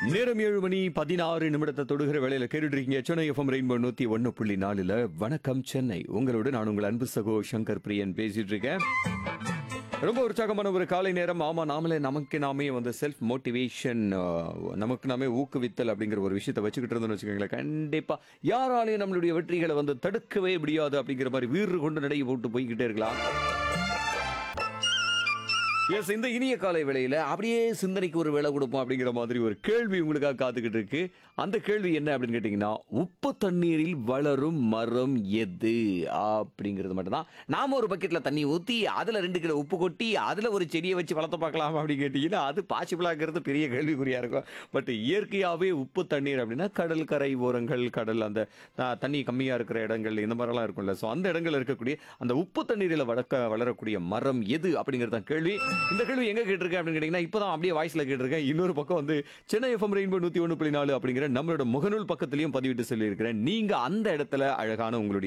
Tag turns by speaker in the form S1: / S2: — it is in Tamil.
S1: நேரம் ஏழு மணி பதினாறு நிமிடத்தை தொடுகிற வேளையில கேட்டுட்டு இருக்கீங்க சென்னை எஃப்எம் ரெயின்போ நூத்தி ஒன்னு புள்ளி நாலுல வணக்கம் சென்னை உங்களோட நான் உங்கள் அன்பு சகோ சங்கர் பிரியன் பேசிட்டு இருக்கேன் ரொம்ப உற்சாகமான ஒரு காலை நேரம் ஆமா நாமளே நமக்கு நாமே வந்து செல்ஃப் மோட்டிவேஷன் நமக்கு நாமே ஊக்குவித்தல் அப்படிங்கிற ஒரு விஷயத்தை வச்சுக்கிட்டு இருந்தோம்னு வச்சுக்கோங்களேன் கண்டிப்பா யாராலையும் நம்மளுடைய வெற்றிகளை வந்து தடுக்கவே முடியாது அப்படிங்கிற மாதிரி வீறு கொண்டு நடை போட்டு போய்கிட்டே இருக்கலாம் எஸ் இந்த இனிய காலை வேளையில அப்படியே சிந்தனைக்கு ஒரு வேலை கொடுப்போம் அப்படிங்கிற மாதிரி ஒரு கேள்வி உங்களுக்காக காத்துக்கிட்டு இருக்கு அந்த கேள்வி என்ன அப்படின்னு கேட்டீங்கன்னா உப்பு தண்ணீரில் வளரும் மரம் எது அப்படிங்கிறது மட்டும்தான் நாம ஒரு பக்கெட்ல தண்ணி ஊத்தி அதுல ரெண்டு கிலோ உப்பு கொட்டி அதுல ஒரு செடியை வச்சு வளர்த்து பார்க்கலாம் அப்படின்னு கேட்டீங்கன்னா அது பாசிபிளாகிறது பெரிய கேள்விக்குறியா இருக்கும் பட் இயற்கையாவே உப்பு தண்ணீர் அப்படின்னா கடல் கரை ஓரங்கள் கடல் அந்த ஆஹ், தண்ணி கம்மியா இருக்கிற இடங்கள் இந்த மாதிரிலாம் இருக்கும்ல ஸோ அந்த இடங்கள்ல இருக்கக்கூடிய அந்த உப்பு தண்ணீரில் வளர்க்க வளரக்கூடிய மரம் எது அப்படிங்கிறது தான் கேள்வி இந்த கேள்வி எங்க கேட்டிருக்கேன் அப்படின்னு கேட்டீங்கன்னா இப்பதான் அப்படியே வாய்ஸ்ல கேட்டிருக்கேன் இன்னொரு பக்கம் வந்து சென்னை எஃப்எம் ரெயின்போ நூத்தி ஒன்று புள்ளி நாலு அப்படிங்கிற நம்மளோட முகநூல் பக்கத்திலையும் பதிவிட்டு சொல்லியிருக்கிறேன் நீங்க அந்த இடத்துல அழகான உங்களுடைய